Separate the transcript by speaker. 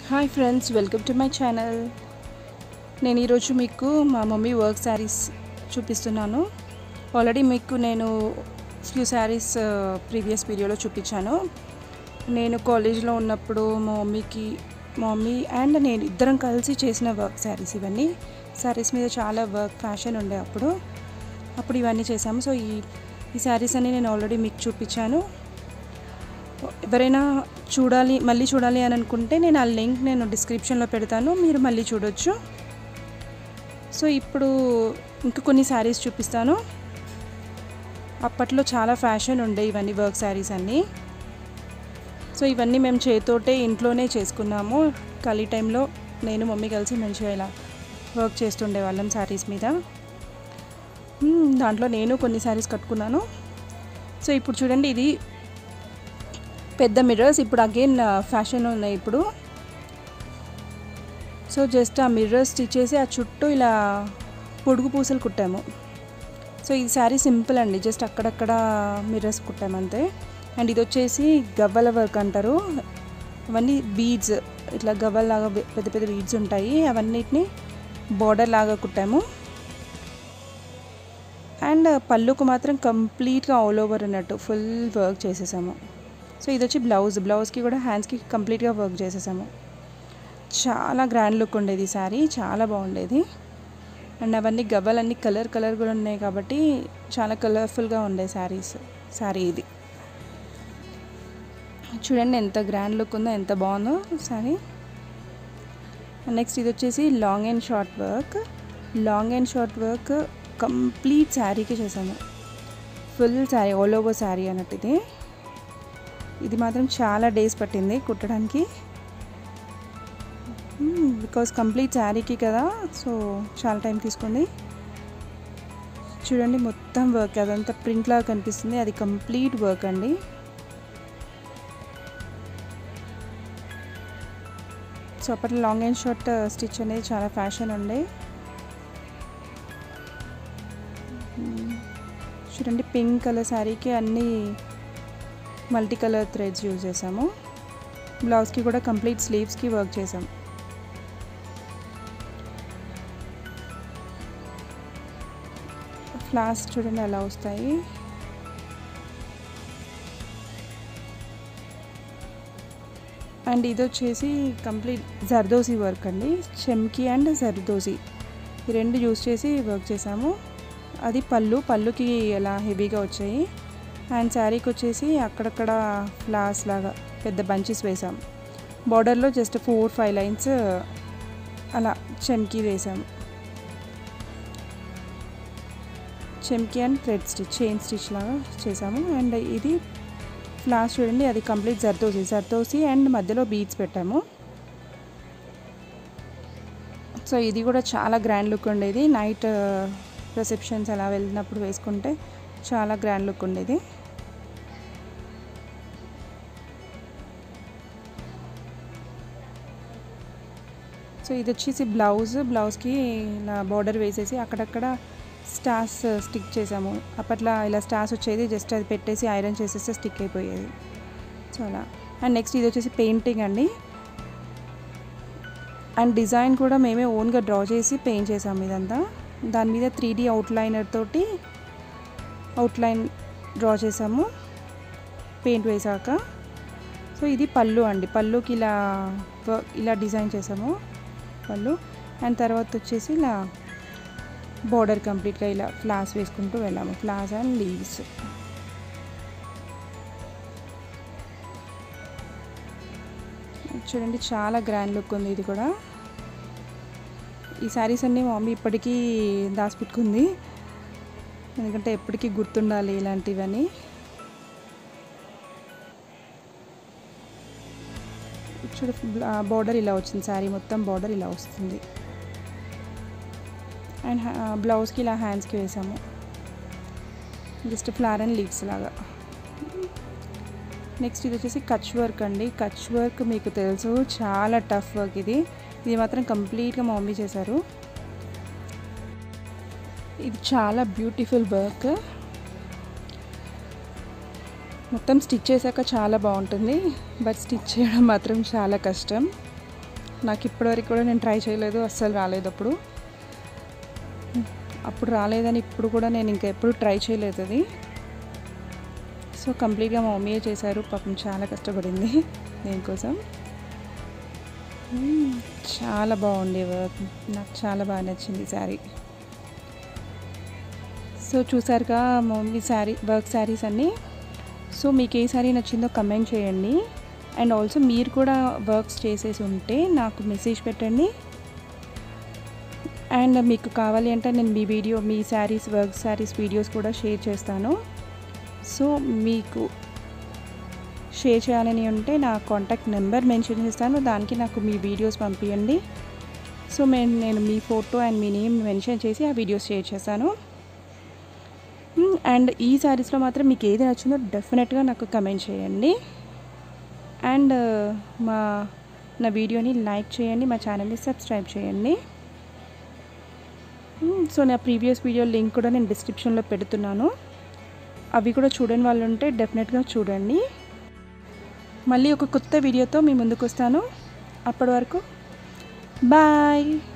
Speaker 1: hi friends welcome to my channel నేను ఈరోజు మీకు మా మమ్మీ వర్క్ శారీస్ చూపిస్తున్నాను ఆల్రెడీ మీకు నేను ఫ్యూ శారీస్ ప్రీవియస్ వీడియోలో చూపించాను నేను కాలేజ్లో ఉన్నప్పుడు మా మమ్మీకి మా మమ్మీ అండ్ నేను ఇద్దరం కలిసి చేసిన వర్క్ శారీస్ ఇవన్నీ శారీస్ మీద చాలా వర్క్ ఫ్యాషన్ ఉండే అప్పుడు అప్పుడు ఇవన్నీ చేసాము సో ఈ ఈ శారీస్ అన్ని నేను ఆల్రెడీ మీకు చూపించాను ఎవరైనా చూడాలి మళ్ళీ చూడాలి అని అనుకుంటే నేను ఆ లింక్ నేను డిస్క్రిప్షన్లో పెడతాను మీరు మళ్ళీ చూడొచ్చు సో ఇప్పుడు ఇంకా కొన్ని శారీస్ చూపిస్తాను అప్పట్లో చాలా ఫ్యాషన్ ఉండే ఇవన్నీ వర్క్ శారీస్ అన్నీ సో ఇవన్నీ మేము చేతోటే ఇంట్లోనే చేసుకున్నాము ఖాళీ టైంలో నేను మమ్మీ కలిసి మంచిగా ఇలా వర్క్ చేస్తుండే వాళ్ళం శారీస్ మీద మ్మ్, దాంట్లో నేను కొన్ని శారీస్ కట్టుకున్నాను సో ఇప్పుడు చూడండి ఇది పెద్ద మిర్రర్స్ ఇప్పుడు అగైన్ ఫ్యాషన్ ఉన్నాయి ఇప్పుడు సో జస్ట్ ఆ మిర్రర్స్ స్టిచ్ చేసి ఆ చుట్టూ ఇలా పొడుగు పూసలు కుట్టాము సో ఈ శారీ సింపుల్ అండి జస్ట్ అక్కడక్కడ మిర్రర్స్ కుట్టాము అంతే అండ్ ఇది వచ్చేసి గవ్వల వర్క్ అంటారు అవన్నీ బీడ్స్ ఇట్లా గవ్వల్లాగా పెద్ద పెద్ద బీడ్స్ ఉంటాయి అవన్నిటిని బార్డర్ లాగా కుట్టాము అండ్ పళ్ళుకు మాత్రం కంప్లీట్గా ఆల్ ఓవర్ అన్నట్టు ఫుల్ వర్క్ చేసేసాము సో ఇది వచ్చి బ్లౌజ్ బ్లౌజ్కి కూడా హ్యాండ్స్కి కంప్లీట్గా వర్క్ చేసేసాము చాలా గ్రాండ్ లుక్ ఉండేది ఈ శారీ చాలా బాగుండేది అండ్ అవన్నీ గవ్వలన్నీ కలర్ కలర్ కూడా ఉన్నాయి కాబట్టి చాలా కలర్ఫుల్గా ఉండే శారీస్ శారీ ఇది చూడండి ఎంత గ్రాండ్ లుక్ ఉందో ఎంత బాగుందో శారీ నెక్స్ట్ ఇది వచ్చేసి long and short work long and short work complete శారీకి చేసాము full sari all over sari అన్నట్టు ఇది ఇది మాత్రం చాలా డేస్ పట్టింది కుట్టడానికి బికాస్ కంప్లీట్ శారీకి కదా సో చాలా టైం తీసుకుంది చూడండి మొత్తం వర్క్ అదంతా ప్రింట్ లాగా కనిపిస్తుంది అది కంప్లీట్ వర్క్ అండి సో అప్పట్లో లాంగ్ అండ్ షార్ట్ స్టిచ్ అనేది చాలా ఫ్యాషన్ ఉండే చూడండి పింక్ కలర్ శారీకి అన్నీ మల్టీ కలర్ థ్రెడ్స్ యూజ్ చేసాము బ్లౌజ్కి కూడా కంప్లీట్ స్లీవ్స్కి వర్క్ చేసాం ఫ్లాస్ చూడండి ఎలా వస్తాయి అండ్ ఇది వచ్చేసి కంప్లీట్ జర్దోసి వర్క్ అండి చెమ్కి అండ్ జర్దోసి ఈ రెండు యూస్ చేసి వర్క్ చేసాము అది పళ్ళు పళ్ళుకి ఎలా హెవీగా వచ్చాయి అండ్ శారీకి వచ్చేసి అక్కడక్కడ ఫ్లాస్ లాగా పెద్ద బంచెస్ వేసాం బార్డర్లో జస్ట్ ఫోర్ ఫైవ్ లైన్స్ అలా చెమ్కి వేసాం చెమ్కి and thread stitch chain stitch లాగా చేసాము అండ్ ఇది ఫ్లాస్ చూడండి అది కంప్లీట్ జర్దోసి జర్దోసి అండ్ మధ్యలో బీడ్స్ పెట్టాము సో ఇది కూడా చాలా గ్రాండ్ లుక్ ఉండేది నైట్ రిసెప్షన్స్ అలా వెళ్ళినప్పుడు వేసుకుంటే చాలా గ్రాండ్ లుక్ ఉండేది సో ఇది వచ్చేసి బ్లౌజ్ బ్లౌజ్కి ఇలా బార్డర్ వేసేసి అక్కడక్కడ స్టార్స్ స్టిక్ చేసాము అప్పట్లో ఇలా స్టార్స్ వచ్చేది జస్ట్ అది పెట్టేసి ఐరన్ చేసేస్తే స్టిక్ అయిపోయేది సో అలా అండ్ నెక్స్ట్ ఇది వచ్చేసి పెయింటింగ్ అండి అండ్ డిజైన్ కూడా మేమే ఓన్గా డ్రా చేసి పెయింట్ చేసాము ఇదంతా దాని మీద త్రీ డీ అవుట్లైనర్ తోటి అవుట్లైన్ డ్రా చేసాము పెయింట్ వేసాక సో ఇది పళ్ళు అండి పళ్ళుకి ఇలా ఇలా డిజైన్ చేసాము పళ్ళు అండ్ తర్వాత వచ్చేసి ఇలా బార్డర్ కంప్లీట్గా ఇలా ఫ్లాస్ వేసుకుంటూ వెళ్ళాము ఫ్లాస్ అండ్ లీవ్స్ చూడండి చాలా గ్రాండ్ లుక్ ఉంది ఇది కూడా ఈ శారీస్ అన్నీ మా మమ్మీ ఇప్పటికీ దాచిపెట్టుకుంది ఎందుకంటే ఎప్పటికీ గుర్తుండాలి ఇలాంటివన్నీ చూడు బార్డర్ ఇలా వచ్చింది శారీ మొత్తం బార్డర్ ఇలా వస్తుంది అండ్ బ్లౌజ్కి ఇలా హ్యాండ్స్కి వేసాము జస్ట్ ఫ్లవర్ అండ్ లీవ్స్ లాగా నెక్స్ట్ ఇది వచ్చేసి కచ్ వర్క్ అండి కచ్ వర్క్ మీకు తెలుసు చాలా టఫ్ వర్క్ ఇది ఇది మాత్రం కంప్లీట్గా మా మమ్మీ చేశారు ఇది చాలా బ్యూటిఫుల్ వర్క్ మొత్తం స్టిచ్ చేశాక చాలా బాగుంటుంది బట్ స్టిచ్ చేయడం మాత్రం చాలా కష్టం నాకు ఇప్పటివరకు కూడా నేను ట్రై చేయలేదు అస్సలు రాలేదు అప్పుడు అప్పుడు రాలేదని ఇప్పుడు కూడా నేను ఇంకా ఎప్పుడు ట్రై చేయలేదు అది సో కంప్లీట్గా మా మమ్మీయే చేశారు పాపం చాలా కష్టపడింది దీనికోసం మ్మ్, చాలా బాగుంది వర్క్ నాకు చాలా బాగా నచ్చింది శారీ సో చూసారుగా మా మమ్మీ శారీ వర్క్ శారీస్ అన్నీ సో మీకు ఏ శారీ నచ్చిందో కమెంట్ చేయండి అండ్ ఆల్సో మీరు కూడా వర్క్స్ చేసేసి ఉంటే నాకు మెసేజ్ పెట్టండి అండ్ మీకు కావాలి అంటే నేను మీ వీడియో మీ శారీస్ వర్క్ శారీస్ వీడియోస్ కూడా షేర్ చేస్తాను సో మీకు షేర్ చేయాలని ఉంటే నా కాంటాక్ట్ నెంబర్ మెన్షన్ చేస్తాను దానికి నాకు మీ వీడియోస్ పంపించండి సో మేము నేను మీ ఫోటో అండ్ మీ నేమ్ మెన్షన్ చేసి ఆ వీడియోస్ షేర్ చేస్తాను మ్మ్, అండ్ ఈ శారీస్లో మాత్రం మీకు ఏది నచ్చిందో డెఫినెట్గా నాకు కమెంట్ చేయండి అండ్ మా నా వీడియోని లైక్ చేయండి మా ఛానల్ని సబ్స్క్రైబ్ చేయండి మ్మ్, సో నా ప్రీవియస్ వీడియో లింక్ కూడా నేను డిస్క్రిప్షన్లో పెడుతున్నాను అవి కూడా చూడని వాళ్ళు ఉంటే డెఫినెట్గా చూడండి మళ్ళీ ఒక కొత్త వీడియోతో మీ ముందుకు వస్తాను అప్పటి వరకు బాయ్